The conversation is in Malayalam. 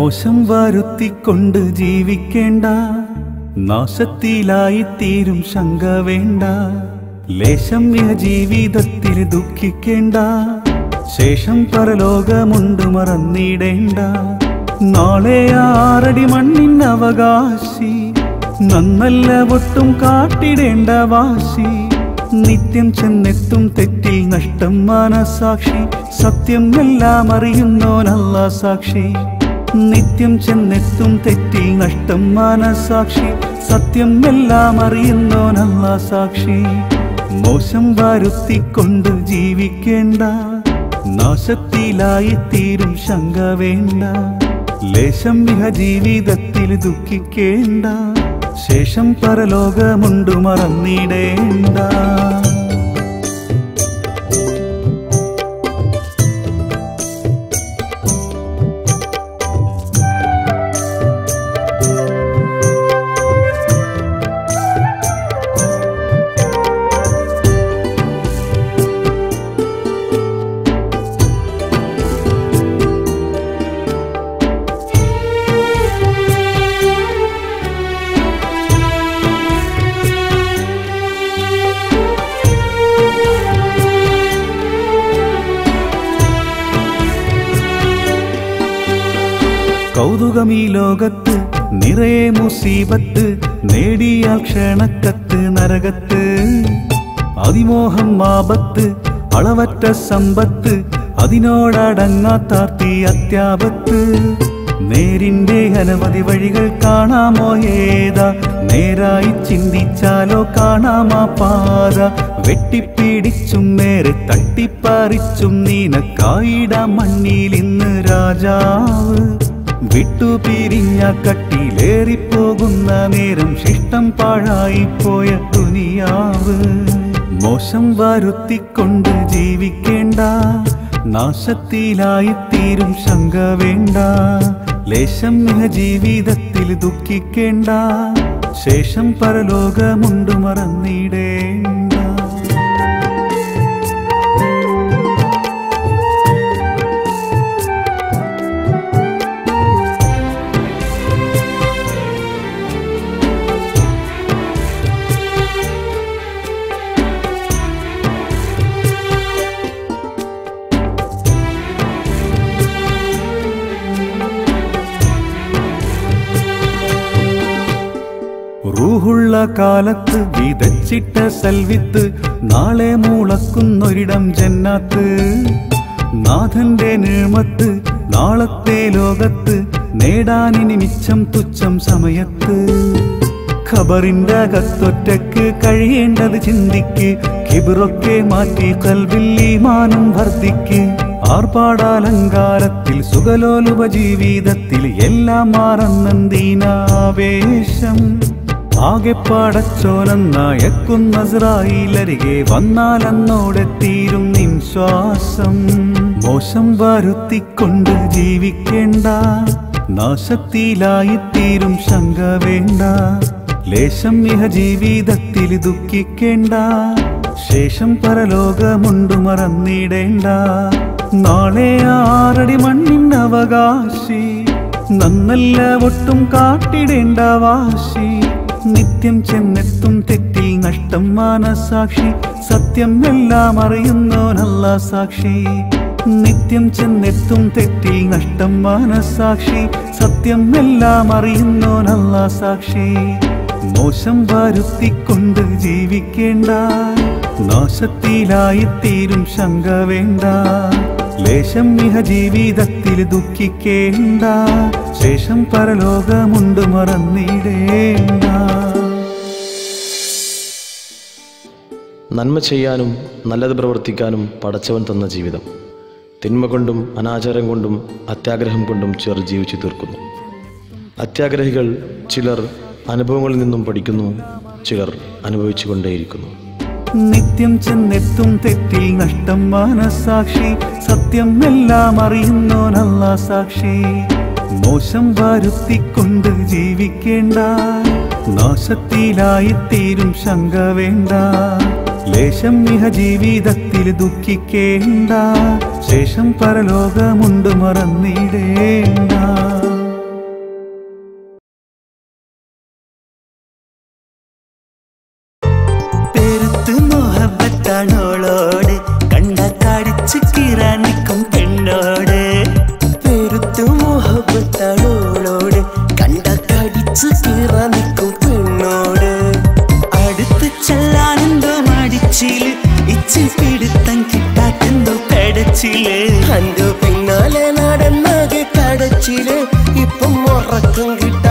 മോശം വരുത്തിക്കൊണ്ട് ജീവിക്കേണ്ട നാശത്തിലായി തീരും ശങ്ക വേണ്ട ലേശം ഇഹ ജീവിതത്തിൽ ദുഃഖിക്കേണ്ട ശേഷം പരലോകമുണ്ട് മറന്നിടേണ്ട നാളെ ആറടി മണ്ണിൻ അവകാശി നന്നല്ല ഒട്ടും കാട്ടിടേണ്ട വാശി നിത്യം ചെന്നെത്തും തെറ്റിൽ നഷ്ടം മനസാക്ഷി സത്യം എല്ലാം അറിയുന്നോനല്ല സാക്ഷി നിത്യം ചെന്നെത്തും തെറ്റിൽ നഷ്ടം മനസാക്ഷി സത്യം എല്ലാം അറിയുന്നോനല്ല സാക്ഷി മോശം വരുത്തിക്കൊണ്ട് ജീവിക്കേണ്ട നാശത്തിലായി തീരും ശങ്ക വേണ്ട ലേശം ഇഹ ജീവിതത്തിൽ ദുഃഖിക്കേണ്ട ശേഷം പരലോകമുണ്ടു മറന്നിടേണ്ട കൗതുകം ഈ ലോകത്ത് നിറയെ മുസീബത്ത് നേടിയാൽ ക്ഷണക്കത്ത് നരകത്ത് അതിമോഹം ആപത്ത് അളവറ്റ സമ്പത്ത് അതിനോടടങ്ങാത്താർത്തി അത്യാപത്ത് നേരിന്റെ അനവധി വഴികൾ കാണാമോ ഏതാ നേരായി ചിന്തിച്ചാലോ കാണാമാ പാത വെട്ടിപ്പിടിച്ചും നേരെ തട്ടിപ്പറിച്ചും നീനക്കായിട മണ്ണിൽ ഇന്ന് രാജാവ് വിട്ടുപിരിഞ്ഞ കട്ടിലേറിപ്പോകുന്ന നേരം ശിഷ്ടം പാഴായി പോയ ദുനിയാവ് മോശം വരുത്തിക്കൊണ്ട് ജീവിക്കേണ്ട നാശത്തിലായി തീരും ശങ്ക വേണ്ട ലേശം ഇഹ ജീവിതത്തിൽ ദുഃഖിക്കേണ്ട ശേഷം പരലോകമുണ്ട് മറന്നിടേണ്ട റൂഹുള്ള കാലത്ത് വിതച്ചിട്ട സൽവിത്ത് നാളെ മൂളക്കുന്നൊരിടം ജന്നാത്ത് നാഥന്റെ നീമത്ത് നാളത്തെ ലോകത്ത് നേടാനിനി മിച്ചം തുച്ഛം സമയത്ത് ഖബറിന്റെ അകത്തൊറ്റക്ക് കഴിയേണ്ടത് ചിന്തിക്ക് കിബിറൊക്കെ മാറ്റി കൽവിൽ ഈമാനം വർദ്ധിക്ക് ആർപ്പാടാലങ്കാരത്തിൽ സുഖലോലുപ ജീവിതത്തിൽ എല്ലാം മാറന്നെന്തീനാവേശം ആകെ പാടച്ചോലെന്നായക്കുന്നസ്രായിലരികെ വന്നാലെന്നോടെ തീരും നിൻ ശ്വാസം മോശം വരുത്തിക്കൊണ്ട് ജീവിക്കേണ്ട നാശത്തിലായി തീരും ശങ്ക വേണ്ട ലേശം ഇഹ ജീവിതത്തിൽ ദുഃഖിക്കേണ്ട ശേഷം പരലോകമുണ്ട് മറന്നിടേണ്ട നാളെ ആറടി മണ്ണിൻ അവകാശി നന്നല്ല ഒട്ടും കാട്ടിടേണ്ട വാശി നിത്യം ചെന്നെത്തും തെറ്റിൽ നഷ്ടം മാനസാക്ഷി സത്യം എല്ലാം അറിയുന്നോനല്ല സാക്ഷി നിത്യം ചെന്നെത്തും തെറ്റിൽ നഷ്ടം മാനസാക്ഷി സത്യം എല്ലാം അറിയുന്നോനല്ല സാക്ഷി മോശം വരുത്തിക്കൊണ്ട് ജീവിക്കേണ്ട നാശത്തിലായി തീരും ശങ്ക വേണ്ട ലേശം ഇഹ ജീവിതത്തിൽ ദുഃഖിക്കേണ്ട ശേഷം പരലോകമുണ്ട് മറന്നിടേണ്ട നന്മ ചെയ്യാനും നല്ലത് പ്രവർത്തിക്കാനും പടച്ചവൻ തന്ന ജീവിതം തിന്മ കൊണ്ടും അനാചാരം കൊണ്ടും അത്യാഗ്രഹം കൊണ്ടും ചിലർ ജീവിച്ചു തീർക്കുന്നു അത്യാഗ്രഹികൾ ചിലർ അനുഭവങ്ങളിൽ നിന്നും പഠിക്കുന്നു ചിലർ അനുഭവിച്ചു കൊണ്ടേയിരിക്കുന്നു നിത്യം ചെന്നെത്തും തെറ്റിൽ നഷ്ടം മനസാക്ഷി സത്യം എല്ലാം അറിയുന്നോനല്ല സാക്ഷി മോശം വരുത്തിക്കൊണ്ട് ജീവിക്കേണ്ട നാശത്തിലായി തീരും ശങ്ക വേണ്ട ലേശം ഇഹ ജീവിതത്തിൽ ദുഃഖിക്കേണ്ട ശേഷം പരലോകമുണ്ട് മറന്നിടേണ്ട കരച്ചില് അന്റെ പിന്നാലെ നടന്നാകെ കടച്ചില് ഇപ്പം ഉറക്കം കിട്ടി